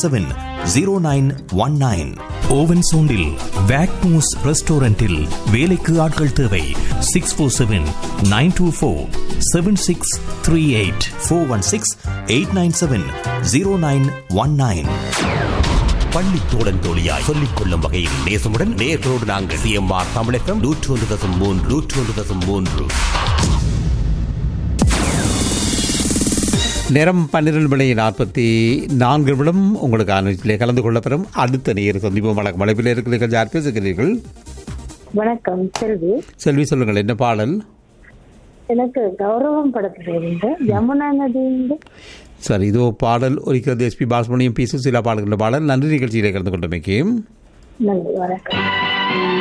seven zero nine one nine ஓவன் சோண்டில் வேக்மூஸ் ரெஸ்டாரண்டில் வேலைக்கு ஆட்கள் தேவை six four seven nine two four seven six three eight four one six eight nine seven zero nine one nine பள்ளி தோழன் தோழியாய் சொல்லிக் கொள்ளும் வகையில் நேசமுடன் நேர்களோடு நாங்கள் சிஎம்ஆர் தமிழகம் நூற்று ஒன்று தசம் மூன்று நூற்று ஒன்று தசம் மூன்று நேரம் பன்னிரண்டு மணி நாற்பத்தி நான்கு நிமிடம் உங்களுக்கு ஆலோசனையிலே கலந்து கொள்ளப்பெறும் அடுத்த நேர் சந்திப்போம் வழக்கம் மலைப்பில் இருக்கிறீர்கள் யார் பேசுகிறீர்கள் வணக்கம் செல்வி செல்வி சொல்லுங்கள் என்ன பாடல் எனக்கு கௌரவம் படத்திலிருந்து யமுனா நதியிலிருந்து சரி இதோ பாடல் ஒலிக்கிறது எஸ்பி பாலசுமணியம் பி சுசீலா பாடுகின்ற பாடல் நன்றி நிகழ்ச்சியிலே கலந்து கொண்டமைக்கு நன்றி வணக்கம்